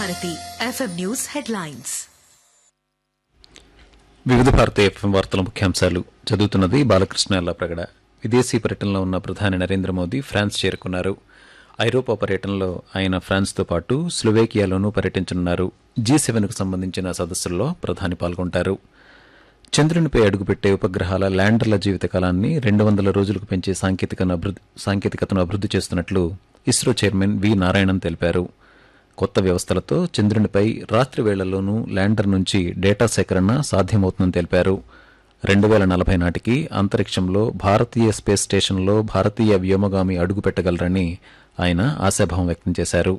Bharati FM news headlines వివిధ భారత FM వార్తల ముఖ్యాంశాలు చదువుతున్నది బాలకృష్ణ ప్రగడ విదేశీ పర్యటనలో ఉన్న ప్రధాని నరేంద్ర మోదీ ఫ్రాన్స్ చేరుకున్నారు ఐరోపా పర్యటనలో ఆయన ఫ్రాన్స్తో పాటు స్లోవేకియాలోనూ పర్యటించనున్నారు జీ సెవెన్కు సంబంధించిన సదస్సుల్లో ప్రధాని పాల్గొంటారు చంద్రునిపై అడుగుపెట్టే ఉపగ్రహాల ల్యాండర్ల జీవితకాలాన్ని రెండు వందల రోజులకు పెంచే సాంకేతికను అభివృద్ధి- సాంకేతికతను అభివృద్ధి చేస్తున్నట్లు ఇస్రో చైర్మన్ వి నారాయణన్ తెలిపారు కొత్త వ్యవస్థలతో చంద్రునిపై రాత్రి వేళల్లోనూ ల్యాండర్ నుంచి డేటా సేకరణ సాధ్యమవుతుందని తెలిపారు రెండు వేల నలభై నాటికి అంతరిక్షంలో భారతీయ స్పేస్ స్టేషన్లో భారతీయ వ్యోమగామి అడుగు పెట్టగలరని ఆయన ఆశాభావం వ్యక్తం చేశారు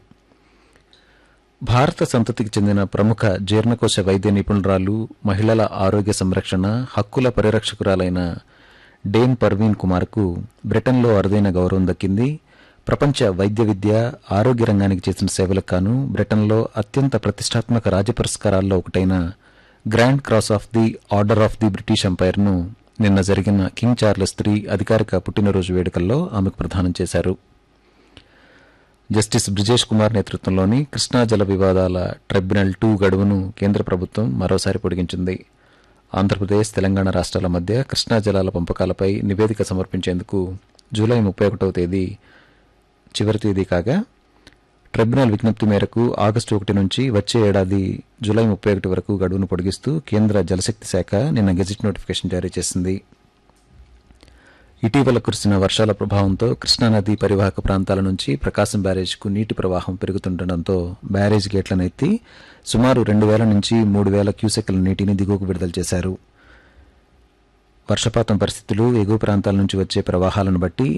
భారత సంతతికి చెందిన ప్రముఖ జీర్ణకోశ వైద్య నిపుణురాలు మహిళల ఆరోగ్య సంరక్షణ హక్కుల పరిరక్షకురాలైన డేన్ పర్వీన్ కుమార్కు బ్రిటన్లో అరుదైన గౌరవం దక్కింది ప్రపంచ వైద్య విద్య ఆరోగ్య రంగానికి చేసిన సేవలకు గాను బ్రిటన్లో అత్యంత ప్రతిష్టాత్మక రాజ్య పురస్కారాల్లో ఒకటైన grand cross of the order of the British ఎంపైర్ను నిన్న జరిగిన కింగ్ చార్లెస్ త్రీ అధికారిక పుట్టినరోజు వేడుకల్లో ఆమెకు ప్రదానం చేశారు జస్టిస్ బ్రిజేష్ కుమార్ నేతృత్వంలోని కృష్ణా జల వివాదాల ట్రిబ్యునల్ టూ గడువును కేంద్ర ప్రభుత్వం మరోసారి పొడిగించింది ఆంధ్రప్రదేశ్ తెలంగాణ రాష్ట్రాల మధ్య కృష్ణా జలాల పంపకాలపై నివేదిక సమర్పించేందుకు జూలై ముప్పై ఒకటవ తేదీ చివరి తేదీ కాగా ట్రిబ్యునల్ విజ్ఞప్తి మేరకు ఆగస్టు ఒకటి నుంచి వచ్చే ఏడాది జూలై ముప్పై ఒకటి వరకు గడువును పొడిగిస్తూ కేంద్ర జలశక్తి శాఖ నిన్న గెజిట్ నోటిఫికేషన్ జారీ చేసింది ఇటీవల కురిసిన వర్షాల ప్రభావంతో కృష్ణానది పరివాహక ప్రాంతాల నుంచి ప్రకాశం బ్యారేజ్కు నీటి ప్రవాహం పెరుగుతుండటంతో బ్యారేజ్ గేట్లను ఎత్తి సుమారు రెండు వేల నుంచి మూడు వేల క్యూసెక్ల నీటిని దిగువకు విడుదల చేశారు వర్షపాతం పరిస్థితులు ఎగువ ప్రాంతాల నుంచి వచ్చే ప్రవాహాలను బట్టి